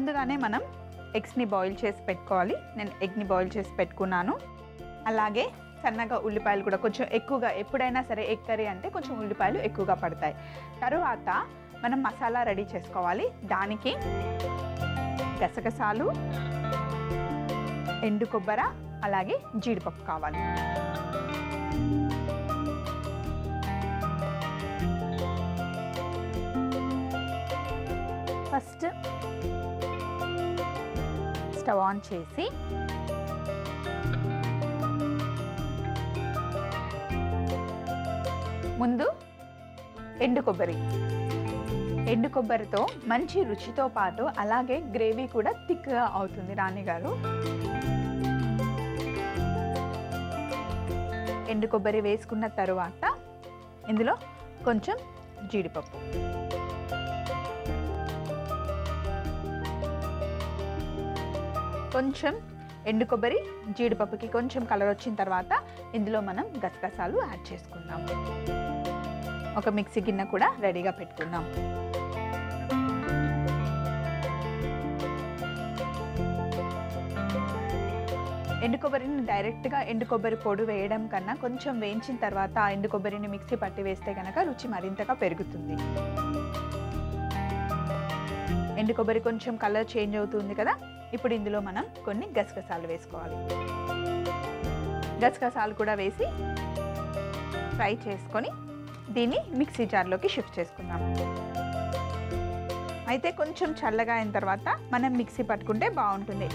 ముందుగానే మనం ఎగ్స్ని బాయిల్ చేసి పెట్టుకోవాలి నేను ఎగ్ని బాయిల్ చేసి పెట్టుకున్నాను అలాగే సన్నగా ఉల్లిపాయలు కూడా కొంచెం ఎక్కువగా ఎప్పుడైనా సరే ఎగ్ కర్రీ అంటే కొంచెం ఉల్లిపాయలు ఎక్కువగా పడతాయి తరువాత మనం మసాలా రెడీ చేసుకోవాలి దానికి గసగసాలు ఎండు కొబ్బర అలాగే జీడిపప్పు కావాలి ఫస్ట్ స్టవ్ ఆన్ చేసి ముందు ఎండు కొబ్బరి ఎండు కొబ్బరితో మంచి రుచితో పాటు అలాగే గ్రేవీ కూడా థిక్గా అవుతుంది రాణి గారు ఎండు కొబ్బరి వేసుకున్న తరువాత ఇందులో కొంచెం జీడిపప్పు కొంచెం ఎండు కొబ్బరి జీడిపప్పుకి కొంచెం కలర్ వచ్చిన తర్వాత ఇందులో మనం గసగసాలు యాడ్ చేసుకుందాం ఒక మిక్సీ గిన్నె కూడా రెడీగా పెట్టుకుందాం ఎండు కొబ్బరిని డైరెక్ట్గా ఎండు కొబ్బరి పొడి వేయడం కన్నా కొంచెం వేయించిన తర్వాత ఆ ఎండు కొబ్బరిని మిక్సీ పట్టి వేస్తే కనుక రుచి మరింతగా పెరుగుతుంది ఎండు కొబ్బరి కొంచెం కలర్ చేంజ్ అవుతుంది కదా ఇప్పుడు ఇందులో మనం కొన్ని గసగసాలు వేసుకోవాలి గసగసాలు కూడా వేసి ఫ్రై చేసుకొని దీన్ని మిక్సీ జార్లోకి షిఫ్ట్ చేసుకుందాం అయితే కొంచెం చల్లగా అయిన తర్వాత మనం మిక్సీ పట్టుకుంటే బాగుంటుంది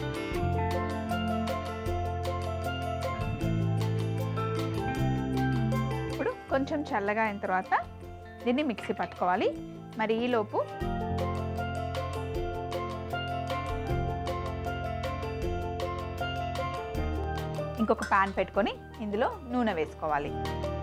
ఇప్పుడు కొంచెం చల్లగా అయిన తర్వాత దీన్ని మిక్సీ పట్టుకోవాలి మరి ఈలోపు ఇంకొక ప్యాన్ పెట్టుకొని ఇందులో నూనె వేసుకోవాలి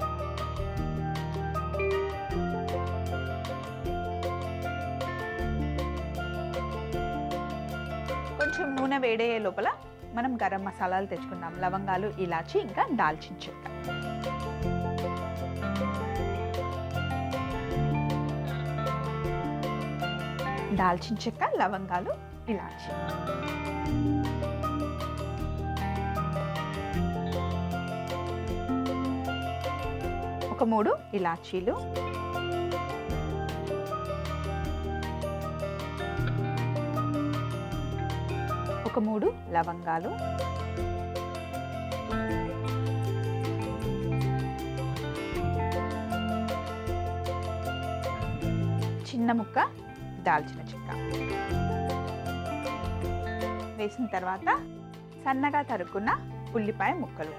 కొంచెం నూనె వేడయ్యే లోపల మనం గరం మసాలాలు తెచ్చుకుందాం లవంగాలు ఇలాచి ఇంకా దాల్చిన చెక్క దాల్చిన చెక్క లవంగాలు ఇలాచి ఒక మూడు ఇలాచీలు ఒక మూడు లవంగాలు చిన్న ముక్క దాల్చిన చెక్క వేసిన తర్వాత సన్నగా తరుక్కున్న ఉల్లిపాయ ముక్కలు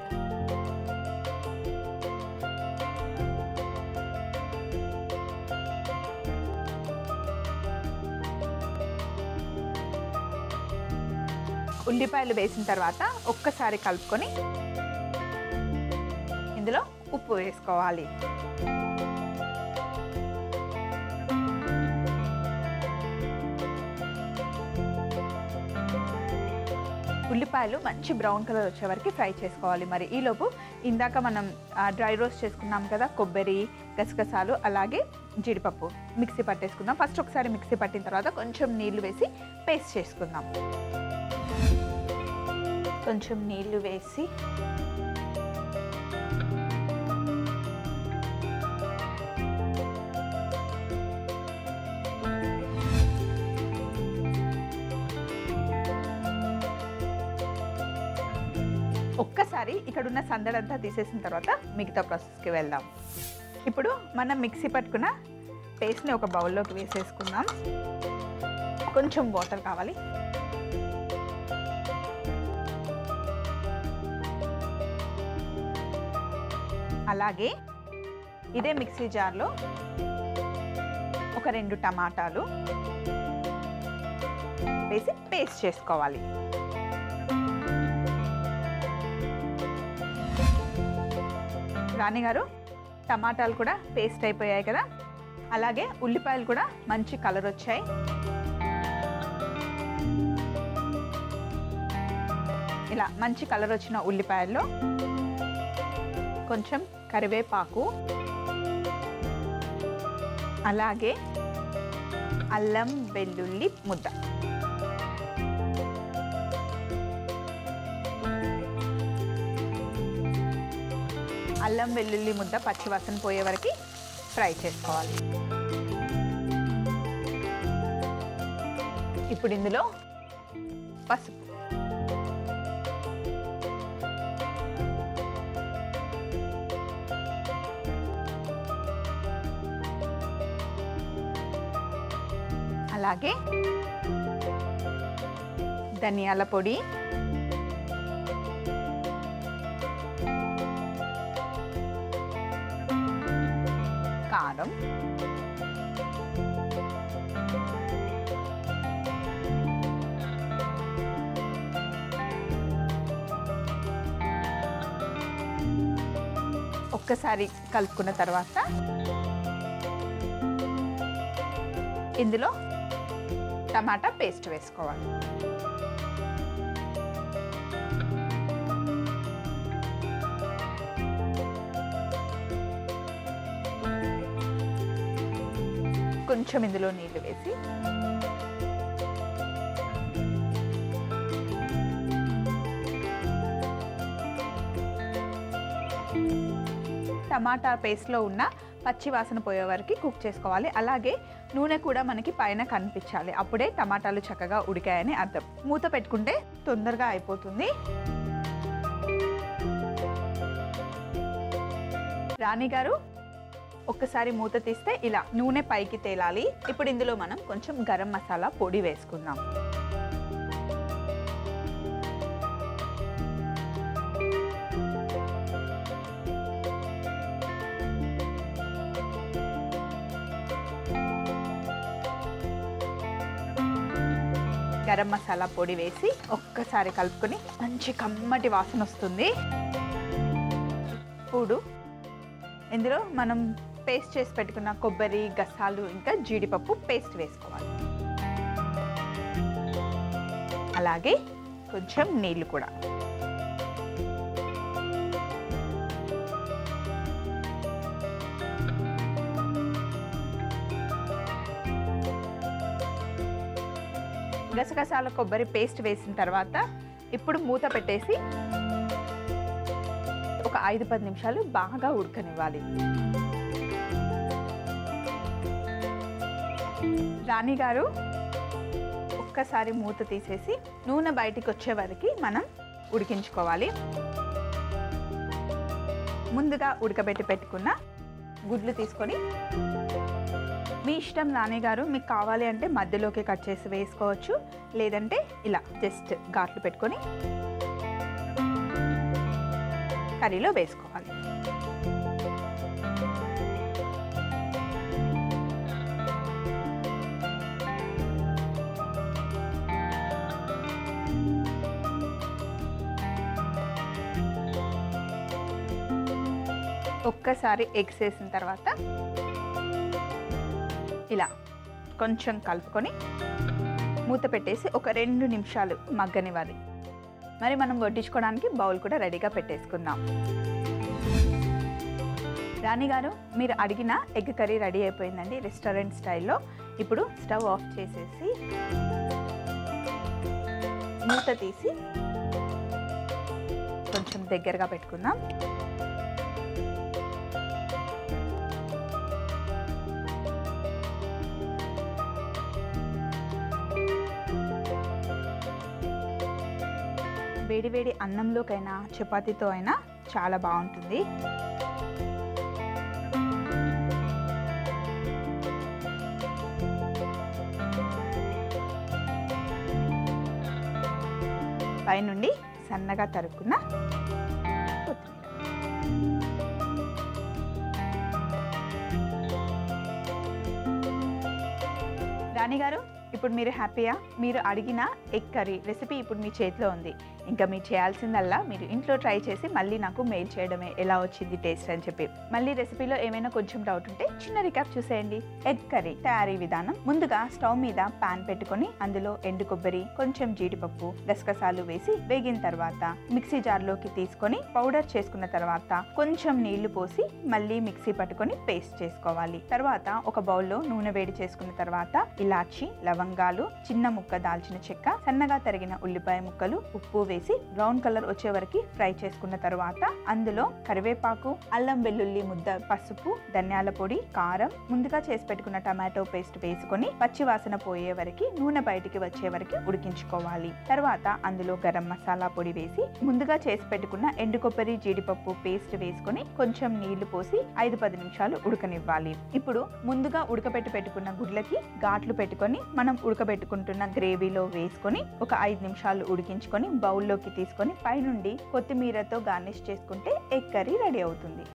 ఉల్లిపాయలు వేసిన తర్వాత ఒక్కసారి కలుపుకొని ఇందులో ఉప్పు వేసుకోవాలి ఉల్లిపాయలు మంచి బ్రౌన్ కలర్ వచ్చే వరకు ఫ్రై చేసుకోవాలి మరి ఈలోపు ఇందాక మనం డ్రై రోస్ట్ చేసుకున్నాం కదా కొబ్బరి గసగసాలు అలాగే జీడిపప్పు మిక్సీ పట్టేసుకుందాం ఫస్ట్ ఒకసారి మిక్సీ పట్టిన తర్వాత కొంచెం నీళ్లు వేసి పేస్ట్ చేసుకుందాం కొంచెం నీళ్లు వేసి ఒక్కసారి ఇక్కడ ఉన్న సందడంతా తీసేసిన తర్వాత మిగతా ప్రాసెస్కి వెళ్దాం ఇప్పుడు మనం మిక్సీ పట్టుకున్న పేస్ట్ని ఒక బౌల్లోకి వేసేసుకుందాం కొంచెం వాటర్ కావాలి అలాగే ఇదే మిక్సీ జార్లో ఒక రెండు టమాటాలు వేసి పేస్ట్ చేసుకోవాలి రాణి గారు టమాటాలు కూడా పేస్ట్ అయిపోయాయి కదా అలాగే ఉల్లిపాయలు కూడా మంచి కలర్ వచ్చాయి ఇలా మంచి కలర్ వచ్చిన ఉల్లిపాయల్లో కొంచెం కరివేపాకు అలాగే అల్లం వెల్లుల్లి ముద్ద అల్లం వెల్లుల్లి ముద్ద పచ్చివాసన పోయే వరకు ఫ్రై చేసుకోవాలి ఇప్పుడు ఇందులో పసుపు అలాగే ధనియాల పొడి కారం ఒక్కసారి కలుపుకున్న తర్వాత ఇందులో టమాటా పేస్ట్ వేసుకోవాలి కొంచెం ఇందులో నీళ్లు వేసి టమాటా పేస్ట్లో ఉన్న పచ్చి వాసన పోయే వరకు కుక్ చేసుకోవాలి అలాగే నూనె కూడా మనకి పైన కనిపించాలి అప్పుడే టమాటాలు చక్కగా ఉడికాయని అర్థం మూత పెట్టుకుంటే తొందరగా అయిపోతుంది రాణి గారు ఒక్కసారి మూత తీస్తే ఇలా నూనె పైకి తేలాలి ఇప్పుడు ఇందులో మనం కొంచెం గరం మసాలా పొడి వేసుకుందాం గరం మసాలా పొడి వేసి ఒక్కసారి కలుపుకొని మంచి కమ్మటి వాసన వస్తుంది ఇప్పుడు ఇందులో మనం పేస్ట్ చేసి పెట్టుకున్న కొబ్బరి గసాలు ఇంకా జీడిపప్పు పేస్ట్ వేసుకోవాలి అలాగే కొంచెం నీళ్ళు కూడా గసగసాల కొబ్బరి పేస్ట్ వేసిన తర్వాత ఇప్పుడు మూత పెట్టేసి ఒక ఐదు పది నిమిషాలు బాగా ఉడకనివ్వాలి రాణి గారు ఒక్కసారి మూత తీసేసి నూనె బయటికి వచ్చే వరకు మనం ఉడికించుకోవాలి ముందుగా ఉడకబెట్టి పెట్టుకున్న గుడ్లు తీసుకొని మీ ఇష్టం రాణి గారు మీకు కావాలి అంటే మధ్యలోకి కట్ చేసి వేసుకోవచ్చు లేదంటే ఇలా జస్ట్ ఘాట్లు పెట్టుకొని కర్రీలో వేసుకోవాలి ఒక్కసారి ఎగ్స్ వేసిన తర్వాత ఇలా కొంచెం కలుపుకొని మూత పెట్టేసి ఒక రెండు నిమిషాలు మగ్గనివ్వాలి మరి మనం వడ్డించుకోవడానికి బౌల్ కూడా రెడీగా పెట్టేసుకుందాం రాణి గారు మీరు అడిగిన ఎగ్ కర్రీ రెడీ అయిపోయిందండి రెస్టారెంట్ స్టైల్లో ఇప్పుడు స్టవ్ ఆఫ్ చేసేసి మూత తీసి కొంచెం దగ్గరగా పెట్టుకుందాం వేడివేడి అన్నంలోకైనా చపాతీతో అయినా చాలా బాగుంటుంది పైనుండి సన్నగా తరుక్కున్న కొత్తిమీర రాణి గారు ఇప్పుడు మీరు హ్యాపీయా మీరు అడిగిన ఎగ్ కర్రీ రెసిపీ ఇప్పుడు మీ చేతిలో ఉంది ఇంకా మీరు చేయాల్సిందల్లా మీరు ఇంట్లో ట్రై చేసి మళ్ళీ నాకు మెయిల్ చేయడమే ఎలా వచ్చింది టేస్ట్ అని చెప్పి మళ్ళీ రెసిపీలో ఏమైనా కొంచెం డౌట్ ఉంటే చిన్న రికాప్ చూసేయండి ఎగ్ కర్రీ తయారీ విధానం ముందుగా స్టవ్ మీద పాన్ పెట్టుకొని అందులో ఎండు కొబ్బరి కొంచెం జీడిపప్పు గసగసాలు వేసి వేగిన తర్వాత మిక్సీ జార్లోకి తీసుకొని పౌడర్ చేసుకున్న తర్వాత కొంచెం నీళ్లు పోసి మళ్ళీ మిక్సీ పట్టుకొని పేస్ట్ చేసుకోవాలి తర్వాత ఒక బౌల్లో నూనె వేడి చేసుకున్న తర్వాత ఇలాచి లవంగాలు చిన్న ముక్క దాల్చిన చెక్క సన్నగా తరిగిన ఉల్లిపాయ ముక్కలు ఉప్పు వేసి వేసి బ్రౌన్ కలర్ వచ్చే వరకు ఫ్రై చేసుకున్న తర్వాత అందులో కరివేపాకు అల్లం వెల్లుల్లి ముద్ద పసుపు ధనియాల పొడి కారం ముందుగా చేసి పెట్టుకున్న టమాటో పేస్ట్ వేసుకొని పచ్చి వాసన పోయే వరకు నూనె బయటికి వచ్చే వరకు ఉడికించుకోవాలి తర్వాత అందులో గరం మసాలా పొడి వేసి ముందుగా చేసి పెట్టుకున్న ఎండు కొబ్బరి జీడిపప్పు పేస్ట్ వేసుకొని కొంచెం నీళ్లు పోసి ఐదు పది నిమిషాలు ఉడకనివ్వాలి ఇప్పుడు ముందుగా ఉడకబెట్టి పెట్టుకున్న గుడ్లకి ఘాట్లు పెట్టుకొని మనం ఉడకబెట్టుకుంటున్న గ్రేవీలో వేసుకొని ఒక ఐదు నిమిషాలు ఉడికించుకొని బౌల్లోకి తీసుకొని పైనుండి కొత్తిమీరతో గార్నిష్ చేసుకుంటే ఎగ్ కర్రీ రెడీ అవుతుంది